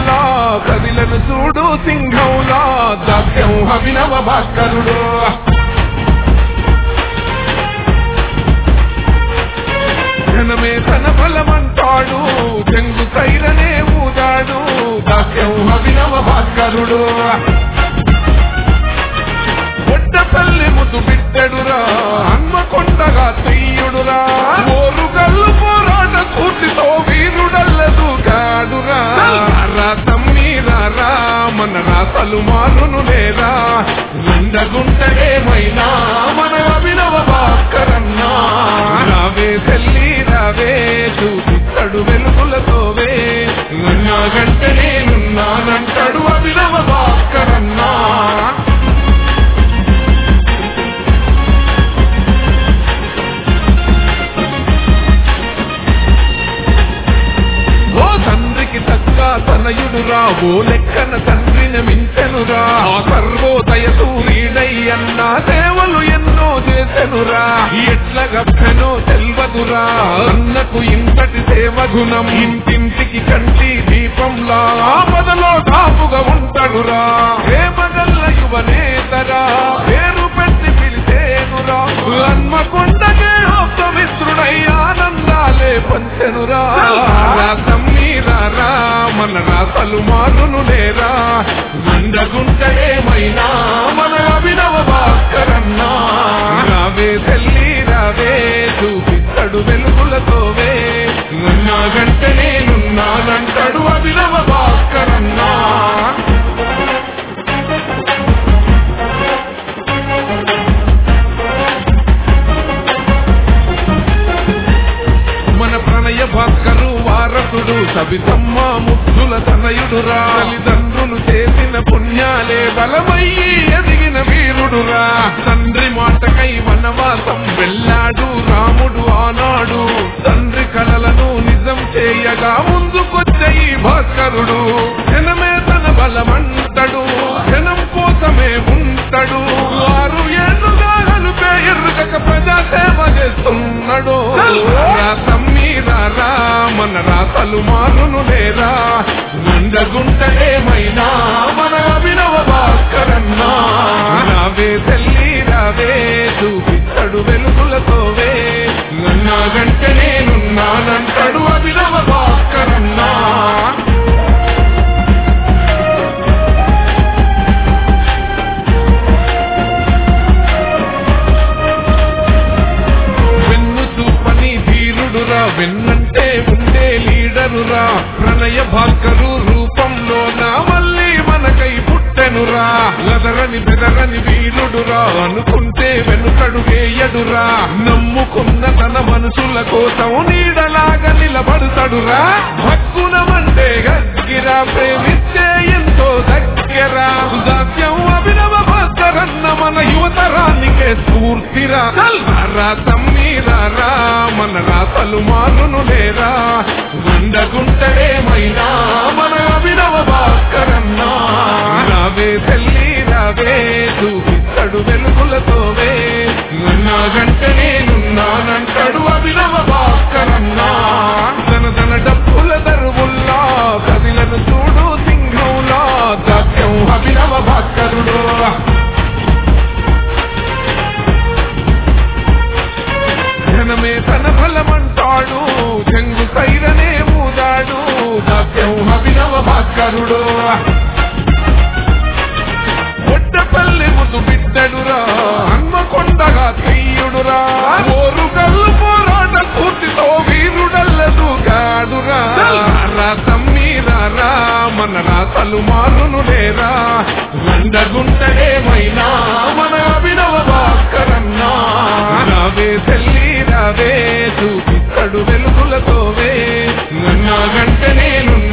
సింహంలా కదిలను చూడు సింహంలా దాస్యం అభినవ భాస్కరుడు జనమే తన బలమంటాడు చెంగు సైరనే ఊదాడు దాస్యం అభినవ భాస్కరుడు ఒడ్డపల్లి ముద్దు బిడ్డడురా హన్మకొండగా తీయుడురా ఓరుగల్లు పోరాట స్ఫూర్తితో వీరుడల్లదు గాడురా రా తమ్మీరా మన రాసలు మారును లేరా నిండగుంటేమైనా మన అభినవ భాస్కరన్నా రావే తెల్లి రావే చూపిస్తాడు వెలుగులతోవే నాగంటే నేనున్నానంటాడు అభినవ భాస్కరన్నా ఓ తండ్రికి తగ్గ తనయుడురా ఓ లెక్కన తండ్రిని మించెనురా ఆ సర్వోదయ సూర్యుడై అన్న సేవలు ఎన్నో చేసెనురా ఎట్ల గప్పెనో తెల్వదురా అన్నకు ఇంతటి సేవ గుణం ఇంటింటికి కంటి దీపంలా ఆపదలో తాపుగా ఉంటాడురా ప్రేమగల్ల యువనేతరా పేరు పెట్టి పిలిచేనురా హన్మకొండకే ఆప్తమిత్రుడై ఆనందాలే పంచెనురా తమ్మీరా మన రాసలు మారును లేరా నిండగుంటేమైనా మన అభినవ భాస్కరన్నా రావే తెల్లి రావే చూపిస్తాడు వెలుగులతోవే నాగంటే నేనున్నానంటాడు అభినవ భాస్కరన్నా మన ప్రణయ భాస్కరు వారసుడు సబితమ్మ ముద్దుల తనయుడురా తల్లిదండ్రులు చేసిన పుణ్యాలే బలమయ్యి ఎదిగిన వీరుడురా తండ్రి మాటకై వనవాసం వెళ్ళాడు రాముడు ఆనాడు తండ్రి కలలను నిజం చేయగా ముందుకొచ్చే ఈ భాస్కరుడు జనమే తన బలమంటడు జనం కోసమే ఉంటాడు ఆరు ఏళ్ళుగా కలిపే ఎరుగక ప్రజా సేవ చేస్తున్నాడు రా తమ్మీరా మన రాతలు మారును లేరా నిండగుంటేమైనా మన అభినవ భాస్కరన్నా రావే తెల్లి రావే చూపిస్తాడు వెలుగులతోవే నాగంటే నేనున్నానంటాడు అభినవ భాస్కరన్నా వెన్ను చూపని ధీరుడురా వెన్నంటే ఉండే లీడరురా ప్రణయ భాస్కరు రూపంలో నా మళ్ళీ మనకై పుట్టెనురా లదరని బెదరని వీరుడురా అనుకుంటే వెనుకడు వేయడురా నమ్ముకున్న తన మనుషుల కోసం నీడలాగా నిలబడతాడురా భక్కునమంటే గగ్గిరా ప్రేమిస్తే ఎంతో దగ్గర దాస్యం అభినవ భాస్కరన్న మన యువతరానికే స్ఫూర్తిరా రా తమ్మీరా మన రాతలు మారును లేరా ఉండగుంటేమైనా మన అభినవ భాస్కరన్నా రావే తెల్లి రావే చూపిస్తాడు వెలుగులతోవే నాగంటే నేనున్నానంటాడు అభినవ భాస్కరన్నా తన తన డబ్బుల దరువుల్లా కదిలను చూడు సింహంలా దాస్యం అభినవ భాస్కరుడు జనమే తన బలమంటాడు చెంగు సైరనే ఊదాడు దాస్యం అభినవ భాస్కరుడు ఒడ్డపల్లి ముద్దు బిడ్డడురా హన్మకొండగా తీయుడురా ఓరుగల్లు పోరాట స్ఫూర్తితో వీరుడల్లదు గాడురా రా తమ్మీరా మన రాసలు మారును లేరా రండగుంటేమైనా మన అభినవ భాస్కరన్నా రావే తెల్లి రావే చూపిస్తాడు వెలుగులతోవే నాగంటే నేను